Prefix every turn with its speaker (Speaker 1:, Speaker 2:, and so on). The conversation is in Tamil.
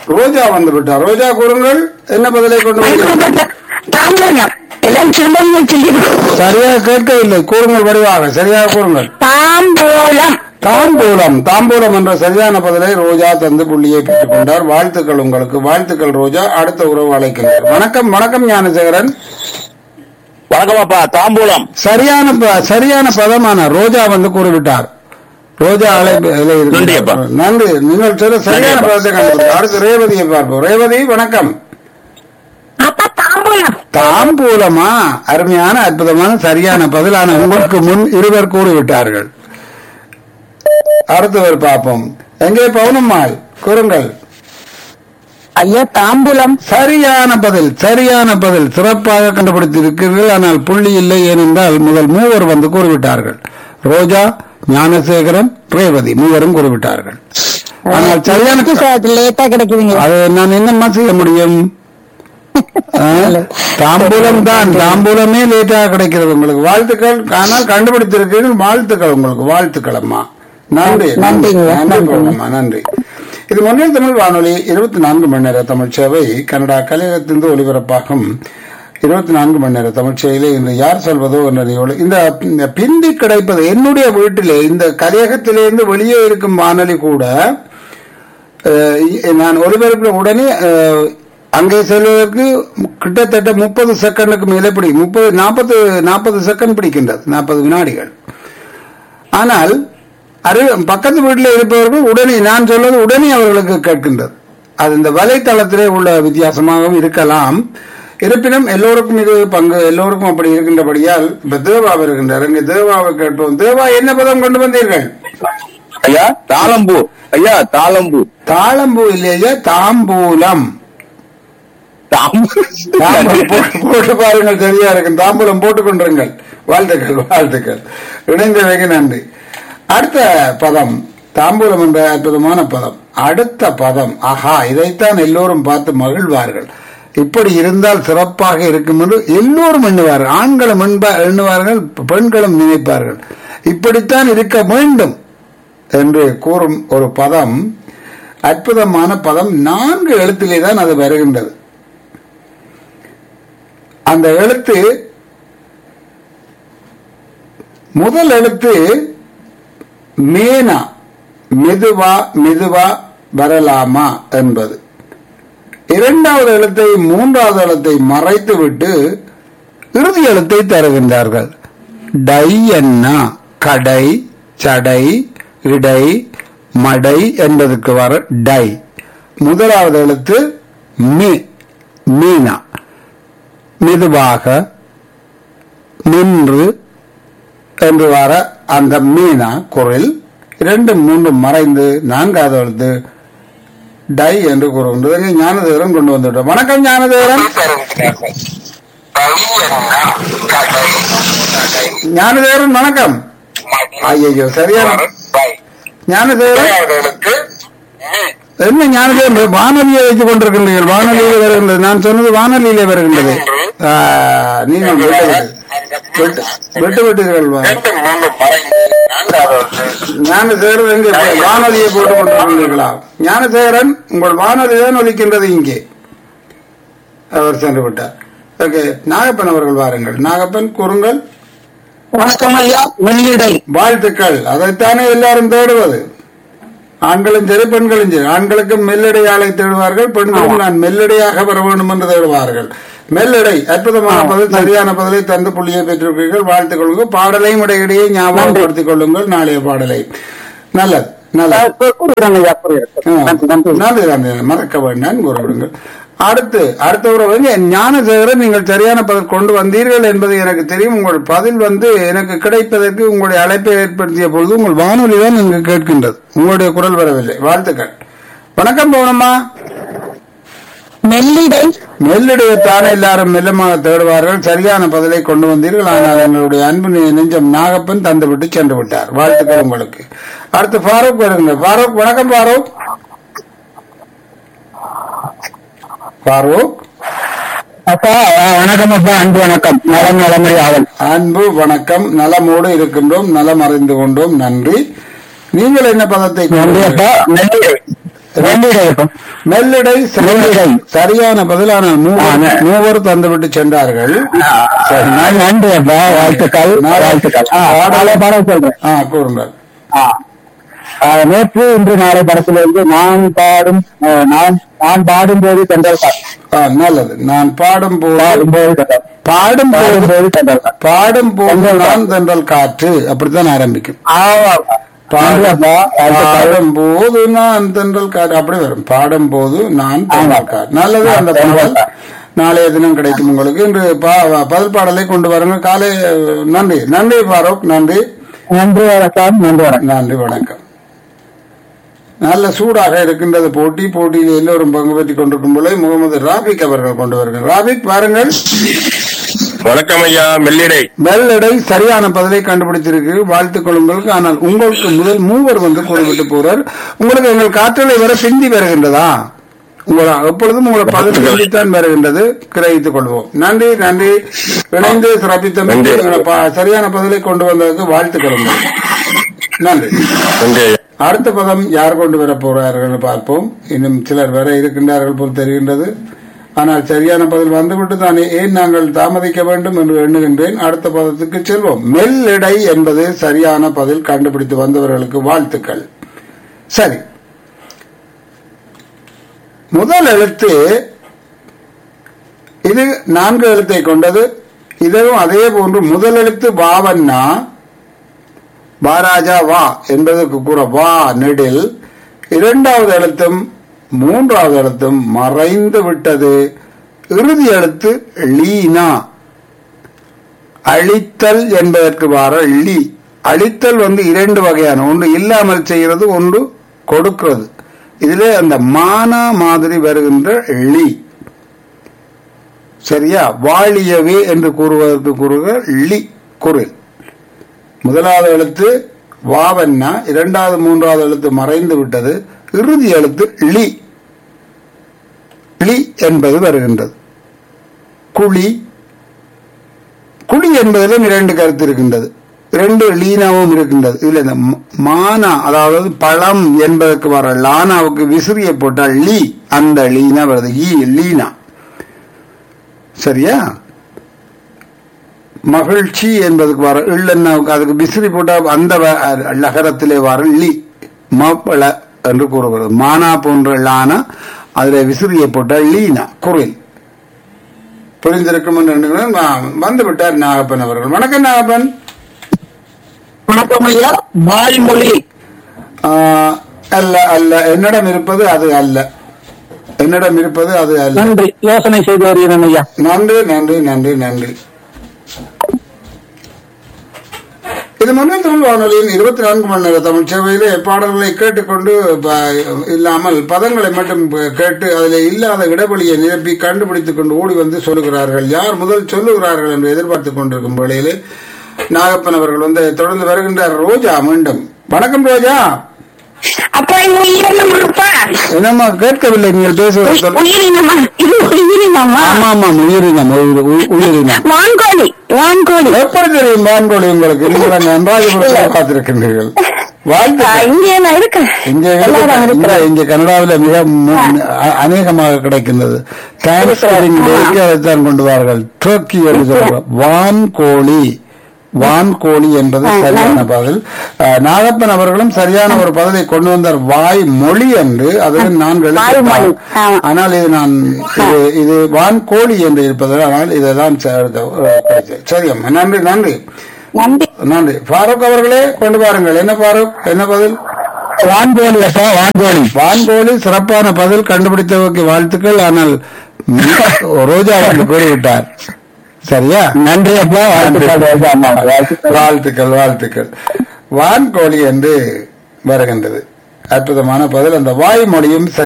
Speaker 1: ரோஜா வந்து விட்டார் ரோஜா கூறுங்கள் என்ன பதிலை கொண்டு வந்தீர்கள்
Speaker 2: தாம்பூலம் எல்லாம் சொல்லுங்க சொல்லி
Speaker 1: சரியாக கேட்கவில்லை கூறுங்கள் வடிவாக சரியாக கூறுங்கள்
Speaker 2: தாம்பூலம்
Speaker 1: தாம்பூலம் தாம்பூலம் என்ற சரியான பதிலை ரோஜா தந்து புள்ளியை பெற்றுக் கொண்டார் வாழ்த்துக்கள் உங்களுக்கு வாழ்த்துக்கள் ரோஜா அடுத்த உறவு அழைக்கிறார் வணக்கம் வணக்கம் ஞானசேகரன்
Speaker 3: வணக்கமாப்பா தாம்பூலம்
Speaker 1: சரியான ப- சரியான பதமான ரோஜா வந்து கூறிவிட்டார் ரோஜா அழைப்பு இதில் இருக்கு.
Speaker 3: நன்றி அப்பா.
Speaker 1: நன்றி நீங்கள் சொல்ல சரியான
Speaker 3: நன்றி அப்பா.
Speaker 1: பதத்தை கண்டுபிடித்தார் அடுத்து ரேவதியை பார்ப்போம் ரேவதி வணக்கம்
Speaker 2: அப்பா தாம்பூலம்
Speaker 1: தாம்பூலமா அருமையான அற்புதமான சரியான பதிலான உங்களுக்கு முன் இருவர் கூறிவிட்டார்கள் அடுத்தவர் பார்ப்போம் எங்கே பவுனம்மாள் கூறுங்கள்
Speaker 2: ஐயா தாம்பூலம்
Speaker 1: சரியான பதில் சரியான பதில் சிறப்பாக கண்டுபிடித்திருக்கிறீர்கள் ஆனால் புள்ளி இல்லை ஏனென்றால் முதல் மூவர் வந்து கூறிவிட்டார்கள் ரோஜா ஞானசேகரன் ரேவதி மூவரும் கூறிவிட்டார்கள் ஆனால் சரியான
Speaker 2: லேட்டா கிடைக்குதுங்க
Speaker 1: அது நான் என்னம்மா செய்ய முடியும் ஆ? தாம்பூலம் தான் தாம்பூலமே லேட்டாக கிடைக்கிறது உங்களுக்கு வாழ்த்துக்கள் ஆனால் கண்டுபிடித்திருக்கிறீர்கள் வாழ்த்துக்கள் உங்களுக்கு வாழ்த்துக்கள் அம்மா நன்றி நன்றி
Speaker 2: நன்றிங்க.
Speaker 1: நன்றி
Speaker 2: நன்றி.
Speaker 1: போகணும்மா நன்றி இது முன்னில் தமிழ் வானொலி இருபத்தி நான்கு மணி நேர தமிழ் சேவை கனடா கலையகத்திலிருந்து ஒலிபரப்பாகும் இருபத்தி நான்கு மணி நேர தமிழ் சேவையிலே இன்று யார் சொல்வதோ என்ற நிகழ்வு. இந்த இந்த பிந்தி கிடைப்பது என்னுடைய வீட்டிலே இந்த கலையகத்திலிருந்து வெளியே இருக்கும் வானொலி கூட அஹ், நான் ஒலிபரப்பின உடனே அஹ், அங்கே செல்வதற்கு கிட்டத்தட்ட முப்பது செகண்டுக்கு மேலே பிடி முப்பது நாற்பது நாற்பது செகண்ட் பிடிக்கின்றது நாற்பது வினாடிகள் ஆனால் அரு பக்கத்து வீட்டில் இருப்பவர்கள் உடனே நான் சொல்வது உடனே அவர்களுக்கு கேட்கின்றது அது இந்த வலைத்தளத்திலே உள்ள வித்தியாசமாகவும் இருக்கலாம் இருப்பினும் எல்லோருக்கும் இது பங்கு எல்லோருக்கும் அப்படி இருக்கின்றபடியால் இப்ப தேவா வருகின்றார் இங்கே தேவாவை கேட்போம் தேவா என்ன பதம் கொண்டு வந்தீர்கள்
Speaker 3: ஐயா தாளம்பூ ஐயா தாளம்பூ
Speaker 1: தாளம்பூ இல்லையா தாம்பூலம் தாம்பூலம் போட்டு- போட்டு பாருங்கள் சரியா இருக்கும் தாம்பூலம் போட்டுக் கொண்டிருங்கள் வாழ்த்துக்கள் வாழ்த்துக்கள் இணைந்தவைக்கு நன்றி அடுத்த பதம் தாம்பூலம் என்ற அற்புதமான பதம் அடுத்த பதம் ஆஹா இதைத்தான் எல்லோரும் பார்த்து மகிழ்வார்கள் இப்படி இருந்தால் சிறப்பாக இருக்கும் என்று எல்லோரும் எண்ணுவார்கள் ஆண்களும் எண்ப- எண்ணுவார்கள் பெண்களும் நினைப்பார்கள் இப்படித்தான் இருக்க வேண்டும் என்று கூறும் ஒரு பதம் அற்புதமான பதம் நான்கு எழுத்திலே தான் அது வருகின்றது அந்த எழுத்து முதல் எழுத்து மேனா மெதுவா மெதுவா வரலாமா என்பது இரண்டாவது எழுத்தை மூன்றாவது எழுத்தை மறைத்து விட்டு இறுதி எழுத்தை தருகின்றார்கள் டை என்ன கடை சடை இடை மடை என்பதற்கு வர டை முதலாவது எழுத்து மீ மீனா மெதுவாக நின்று என்று வர அந்த மீனா குரல் இரண்டு மூன்று மறைந்து நான்காவது எழுத்து டை என்று கூறுகின்றது ஞானதேவரன் கொண்டு வந்துவிட்டோம் வணக்கம் ஞானதேவரன் ஞானதேவரன் வணக்கம் ஐயோ சரியான ஞானதேவரன் என்ன ஞானதேவன் வானொலியை வைத்துக் கொண்டிருக்கின்றீர்கள் வானொலியிலே வருகின்றது நான் சொன்னது வானொலியிலே வருகின்றது ஆ, நீங்கள் விட்டு விட்டு விட்டு விட்டீர்கள் வா. ஞானசேகரன் எங்கே போய் வானொலியை போட்டுக் கொண்டிருக்கின்றீர்களா ஞானசேகரன் உங்கள் வானொலி தான் ஒலிக்கின்றது இங்கே அவர் சென்று விட்டார் ஓகே நாகப்பன் அவர்கள் வாருங்கள் நாகப்பன் கூறுங்கள்
Speaker 2: வணக்கம் ஐயா வெள்ளிடை
Speaker 1: வாழ்த்துக்கள் அதைத்தானே எல்லாரும் தேடுவது ஆண்களும் சரி பெண்களும் சரி ஆண்களுக்கும் மெல்லடையாளை தேடுவார்கள் பெண்களும் நான் மெல்லடையாக வர வேண்டும் என்று தேடுவார்கள் மெல்லடை அற்புதமான பதில் சரியான பதிலை தந்து புள்ளியை பெற்றிருப்பீர்கள் வாழ்த்துக் கொள்ளுங்கள் பாடலையும் இடையிடையே ஞாபகப்படுத்திக் கொள்ளுங்கள் நாளைய பாடலை நல்லது நல்லது
Speaker 2: கூறுகிறேன் ஐயா
Speaker 1: ஆ.
Speaker 2: கூறுகிறேன் நன்றி நன்றி
Speaker 1: நன்றி நன்றி மறக்க வேண்டாம் கூறவிடுங்கள் அடுத்து அடுத்த உறவு வந்து ஞானசேகரன் நீங்கள் சரியான பதில் கொண்டு வந்தீர்கள் என்பது எனக்கு தெரியும் உங்கள் பதில் வந்து எனக்கு கிடைப்பதற்கு உங்களுடைய அழைப்பை ஏற்படுத்திய பொழுது உங்கள் வானொலி தான் இங்கு கேட்கின்றது உங்களுடைய குரல் வரவில்லை வாழ்த்துக்கள் வணக்கம் பவுனம்மா
Speaker 2: மெல்லிடை
Speaker 1: மெல்லிடையத்தானே எல்லாரும் மெல்லமாக தேடுவார்கள் சரியான பதிலை கொண்டு வந்தீர்கள் ஆனால் எங்களுடைய அன்பு நெ- நெஞ்சம் நாகப்பன் தந்துவிட்டு சென்று விட்டார் வாழ்த்துக்கள் உங்களுக்கு அடுத்து ஃபாரூக் வருங்க ஃபாரூக் வணக்கம் ஃபாரூக் ஃபாரூக்
Speaker 2: அப்பா வணக்கம் அப்பா அன்பு வணக்கம் நலம் நலமுறை ஆவல்
Speaker 1: அன்பு வணக்கம் நலமோடு இருக்கின்றோம் நலம் அறிந்து கொண்டோம் நன்றி நீங்கள் என்ன பதத்தை
Speaker 2: நன்றி
Speaker 1: கொண்டீர்கள்?
Speaker 2: அப்பா மெல்லிடை மெல்லிடை அப்பா
Speaker 1: மெல்லிடை சரியான-
Speaker 2: மெல்லிடை.
Speaker 1: சரியான பதிலான மூவர் மூவர் தந்துவிட்டு சென்றார்கள் சரி,
Speaker 2: நான் நன்றி அப்பா வாழ்த்துக்கள் வாழ்த்துக்கள் ஆ, நாளை பாடம் சொல்றேன்
Speaker 1: ஆ கூறுங்கள்
Speaker 2: ஆ. ஆ, நேற்று இன்று நாளை படத்திலிருந்து நான் பாடும் ஆ, நான் நான் பாடும்போது தென்றல் காற்று.
Speaker 1: ஆ, நல்லது நான் பாடும் போது
Speaker 2: பாடும்போது தென்றல்
Speaker 1: பாடும் போது
Speaker 2: பாடும்போது தென்றல் காற்று.
Speaker 1: பாடும் போது நான் தென்றல் காற்று அப்படித்தான் ஆரம்பிக்கும்
Speaker 2: ஆமாப்பா. நன்றி அப்பா வாழ்த்துக்கள்
Speaker 1: பாடும் போது நான் தென்றல் காற்று அப்படி வரும் பாடும் போது நான் தென்றல் காற்று நல்லது அந்த பாடல் நாளைய தினம் கிடைக்கும் உங்களுக்கு இன்று பா- பதில் பாடலை கொண்டு வாருங்க காலை நன்றி நன்றி பாரூக் நன்றி
Speaker 2: நன்றி வணக்கம் நன்றி வணக்கம்
Speaker 1: நன்றி வணக்கம் நல்ல சூடாக இருக்கின்றது போட்டி போட்டியில் எல்லோரும் பங்கு பெற்றுக் கொண்டிருக்கும் போல முகமது ராபிக் அவர்கள் கொண்டு வருகிறார் ராபிக் பாருங்கள்
Speaker 3: வணக்கம் ஐயா மெல்லிடை
Speaker 1: மெல்லடை சரியான பதிலை கண்டுபிடித்திருக்கு வாழ்த்துக் கொள்ளுங்களுக்கு ஆனால் உங்களுக்கு முதல் மூவர் வந்து கூறிவிட்டு போறார் உங்களுக்கு எங்கள் காற்றலை வர பிந்தி வருகின்றதா உங்களை எப்பொழுதும் உங்களை பதில் பிந்தித்தான் வருகின்றது கிரகித்துக் கொள்வோம் நன்றி நன்றி இணைந்து சிறப்பித்தமைக்கு
Speaker 3: நன்றி.
Speaker 1: எங்களை ப- சரியான பதிலை கொண்டு வந்ததற்கு வாழ்த்துக் கொள்ளுங்கள் நன்றி
Speaker 3: நன்றி ஐயா
Speaker 1: அடுத்த பதம் யார் கொண்டு வர போறார்கள் பார்ப்போம் இன்னும் சிலர் வர இருக்கின்றார்கள் போல் தெரிகின்றது ஆனால் சரியான பதில் வந்துவிட்டு தானே ஏன் நாங்கள் தாமதிக்க வேண்டும் என்று எண்ணுகின்றேன் அடுத்த பதத்துக்கு செல்வோம் மெல்லிடை என்பது சரியான பதில் கண்டுபிடித்து வந்தவர்களுக்கு வாழ்த்துக்கள் சரி முதல் எழுத்து இது நான்கு எழுத்தை கொண்டது இதுவும் அதே போன்று முதல் எழுத்து வாவன்னா வாராஜா வா என்பதற்கு கூட வா நெடில் இரண்டாவது எழுத்தும் மூன்றாவது எழுத்தும் மறைந்து விட்டது இறுதி எழுத்து லீனா அழித்தல் என்பதற்கு வார லீ அழித்தல் வந்து இரண்டு வகையான ஒன்று இல்லாமல் செய்கிறது ஒன்று கொடுக்கிறது இதிலே அந்த மானா மாதிரி வருகின்ற லீ சரியா வாழியவே என்று கூறுவதற்கு கூறுகிற லி குரல் முதலாவது எழுத்து வாவன்னா இரண்டாவது மூன்றாவது எழுத்து மறைந்து விட்டது இறுதி எழுத்து லி லி என்பது வருகின்றது குழி குழி என்பதிலும் இரண்டு கருத்து இருக்கின்றது இரண்டு லீனாவும் இருக்கின்றது இதுல இந்த ம- மானா அதாவது பழம் என்பதற்கு வர லானாவுக்கு விசிறியை போட்டால் லீ அந்த லீனா வருது ஈ லீனா சரியா மகிழ்ச்சி என்பதுக்கு வர இல்லைன்னாவுக்கு அதுக்கு விசிறி போட்டால் அந்த வ- லகரத்திலே வர லி மப்பள என்று கூறுகிறது மானா போன்ற லானா அதுல விசிறியை போட்டால் லீனா குரல் புரிந்திருக்கும் என்று எண்ணுகிறேன் வா- வந்து விட்டார் நாகப்பன் அவர்கள் வணக்கம் நாகப்பன்
Speaker 2: வணக்கம் ஐயா வாய்மொழி
Speaker 1: ஆஹ், அல்ல அல்ல என்னிடம் இருப்பது அது அல்ல என்னிடம் இருப்பது அது அல்ல
Speaker 2: நன்றி யோசனை செய்து வருகிறேன் ஐயா
Speaker 1: நன்றி நன்றி நன்றி நன்றி இது முன்னேற்ற தமிழ் வானொலியின் இருபத்தி நான்கு மணி நேர தமிழ் சேவையிலே பாடல்களை கேட்டுக்கொண்டு ப- இல்லாமல் பதங்களை மட்டும் கேட்டு அதில் இல்லாத இடைவெளியை நிரப்பி கண்டுபிடித்துக் கொண்டு ஓடி வந்து சொல்லுகிறார்கள் யார் முதல் சொல்லுகிறார்கள் என்று எதிர்பார்த்துக் கொண்டிருக்கும் வேளையிலே நாகப்பன் அவர்கள் வந்து தொடர்ந்து வருகின்றார் ரோஜா மீண்டும் வணக்கம் ரோஜா
Speaker 4: அப்பா இது உயிரினமாப்பா
Speaker 1: என்னம்மா கேட்கவில்லை நீங்கள் பேசுவது சொல்ல
Speaker 4: உயிரினமா இது உயிரினமா
Speaker 1: ஆமா ஆமா உயிரினம் உயிர்- உயிர்- உயிரினம்
Speaker 4: வான்கோழி வான்கோழி
Speaker 1: எப்படி தெரியும் வான்கோழி உங்களுக்கு நீங்கள் நன்றாக பார்த்திருக்கின்றீர்கள்
Speaker 4: ஆ,
Speaker 1: வாழ்த்துக்கள்
Speaker 4: இங்கே நான் இருக்கேன்
Speaker 1: இங்க
Speaker 4: எல்லாரும்
Speaker 1: இங்க
Speaker 4: இருக்கிறோம்.
Speaker 1: இங்க கனடாவில மிக மு- அ- அநேகமாக கிடைக்கின்றது தேங்க்ஸ்கிவிங் டேக்கு அதைத்தான் கொண்டு வார்கள் டர்க்கி என்று சொல்ற வான்கோழி வான்கோழி என்பது சரியான பதில் அஹ், நாகப்பன் அவர்களும் சரியான ஒரு பதிலை கொண்டு வந்தார் வாய் மொழி என்று அது நான்
Speaker 4: வாய்மொழி. ஆமா.
Speaker 1: ஆனால் இது நான் இது இது வான்கோழி என்று இருப்பதால் ஆனால் இதைதான் சேர்த்த- கிடைச்சது. சரி அம்மா நன்றி நன்றி
Speaker 4: நன்றி
Speaker 1: நன்றி ஃபாரூக் அவர்களே கொண்டு வாருங்கள் என்ன ஃபாரூக் என்ன பதில்
Speaker 2: வான்கோழி அப்பா வான்கோழி
Speaker 1: வான்கோழி சிறப்பான பதில் கண்டுபிடித்தவருக்கு வாழ்த்துக்கள் ஆனால் ரோஜா என்று கூறிவிட்டார் சரியா
Speaker 2: நன்றி அப்பா வாழ்த்துக்கள் ரோஜா அம்மா வாழ்த்துக்கள்
Speaker 1: வாழ்த்துக்கள் வாழ்த்துக்கள் வான்கோழி என்று வருகின்றது அற்புதமான பதில் அந்த வாய்மொழியும்